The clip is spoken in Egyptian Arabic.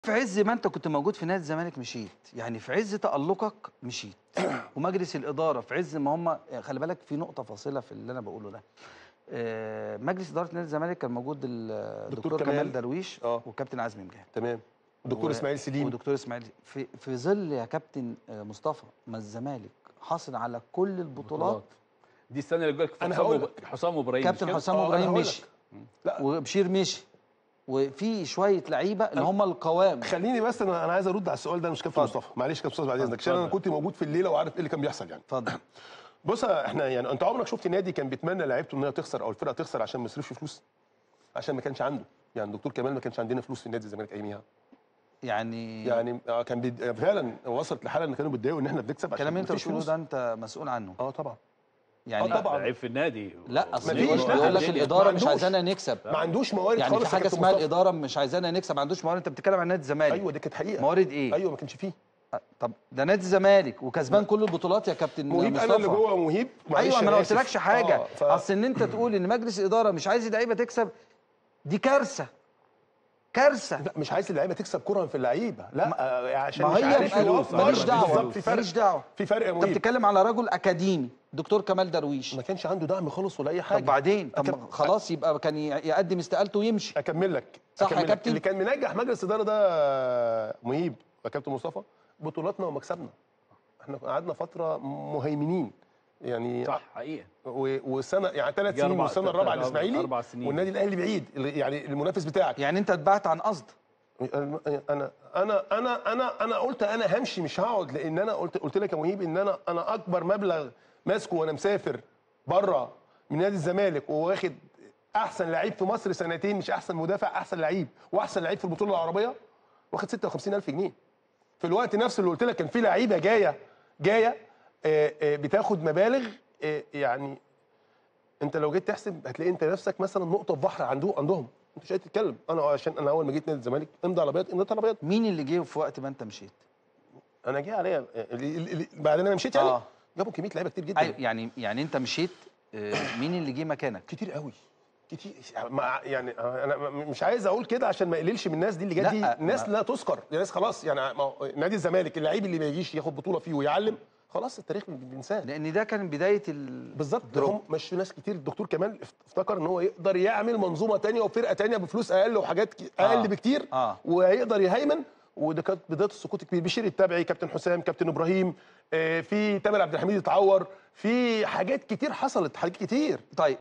في عز ما انت كنت موجود في نادي الزمالك مشيت يعني في عز تألقك مشيت ومجلس الإدارة في عز ما هم خلي بالك في نقطة فاصلة في اللي أنا بقوله ده آه، مجلس إدارة نادي الزمالك كان موجود الدكتور كمال. كمال درويش اه والكابتن عزمي مجاهد تمام الدكتور و- اسماعيل سليم ودكتور اسماعيل في في ظل يا كابتن آه، مصطفى ما الزمالك حاصل على كل البطولات دي السنه اللي جالك أنا حسام هقول وب- حسام ابراهيم كابتن مش كده؟ حسام آه، أنا ابراهيم هقول مشي لا. وبشير مشي وفي شويه لعيبه اللي هم القوام خليني بس انا انا عايز ارد على السؤال ده مش كابتن اتفضل. مصطفى معلش كابتن مصطفى بعد اذنك عشان انا اتفضل. كنت موجود في الليله وعارف ايه اللي كان بيحصل يعني اتفضل بص يا احنا يعني انت عمرك شفت نادي كان بيتمنى لعيبته ان هي تخسر او الفرقه تخسر عشان ما يصرفش فلوس عشان ما كانش عنده يعني الدكتور كمال ما كانش عندنا فلوس في نادي الزمالك اياميها يعني يعني آه، كان بيد... فعلا وصلت لحاله ان كانوا بيتضايقوا ان احنا بنكسب عشان الكلام اللي انت مفيش بتقوله فلوس. ده انت مسؤول عنه اه طبعا يعني آه، طبعا. لعيب في النادي لا اصل مفيش، بيقول, لا، بيقول لك الدنيا. الاداره ما مش عندوش. عايزانا نكسب ما عندوش موارد يعني خالص في يا حاجه كابتن اسمها مصطفى. الاداره مش عايزانا نكسب ما عندوش موارد انت بتتكلم عن نادي الزمالك ايوه دي كانت حقيقه موارد ايه ايوه ما كانش فيه طب ده نادي الزمالك وكسبان كل البطولات يا كابتن مهيب مصطفى انا اللي جوه مهيب معلش ايوه ما انا أنا قلت آسف. لكش حاجه آه، ف... اصل ان انت تقول ان مجلس الاداره مش عايز اللعيبه تكسب دي كارثه كارثه لا مش عايز اللعيبه تكسب كره في اللعيبه لا آه، عشان ما مش هي عارف ماليش يوفر. ماليش دعوه بالظبط في فرق ماليش دعوه في فرق يا انت مهيب بتتكلم على رجل اكاديمي دكتور كمال درويش ما كانش عنده دعم خالص ولا اي طب حاجه بعدين طب أكم- ما خلاص يبقى كان ي- يقدم استقالته ويمشي اكمل لك صح يا أكمل لك. كابتن؟ اللي كان منجح مجلس الاداره ده مهيب يا كابتن مصطفى بطولاتنا ومكسبنا احنا قعدنا فتره مهيمنين يعني صح حقيقه و- وسنه يعني ثلاث جه سنين أربع- والسنه الرابعه أربع- الاسماعيلي أربع سنين. والنادي الاهلي بعيد اللي- يعني المنافس بتاعك يعني انت اتبعت عن قصد انا انا انا انا انا انا قلت انا همشي مش هقعد لان انا قلت قلت لك يا مهيب ان انا انا اكبر مبلغ ماسكه وانا مسافر بره من نادي الزمالك وواخد احسن لعيب في مصر سنتين مش احسن مدافع احسن لعيب واحسن لعيب في البطوله العربيه واخد 56000 جنيه في الوقت نفسه اللي قلت لك كان في لعيبه جايه جايه آه، آه، بتاخد مبالغ آه، يعني انت لو جيت تحسب هتلاقي انت نفسك مثلا نقطه في بحر عنده عندهم انت مش قادر تتكلم انا عشان انا اول ما جيت نادي الزمالك امضي على بياض امضيت على بياض مين اللي جه في وقت ما انت مشيت انا جه عليا اللي- اللي- اللي- بعدين انا مشيت يعني آه. جابوا كميه لعيبه كتير جدا ايوه يعني يعني انت مشيت آه، مين اللي جه مكانك كتير قوي كتير مع يعني انا م- مش عايز اقول كده عشان ما اقللش من الناس دي اللي جت دي لا، ناس ما- لا تذكر يا ناس خلاص يعني ما هو نادي الزمالك اللعيب اللي ما يجيش ياخد بطوله فيه ويعلم خلاص التاريخ بينساه لان ده كان بدايه ال... بالظبط دروب. هم مش ناس كتير الدكتور كمال افت- افتكر ان هو يقدر يعمل منظومه تانية وفرقه تانية بفلوس اقل وحاجات ك- اقل آه. بكتير آه. وهيقدر يهيمن وده كانت بدايه السقوط الكبير بشير التبعي كابتن حسام كابتن ابراهيم آه، في تامر عبد الحميد اتعور في حاجات كتير حصلت حاجات كتير طيب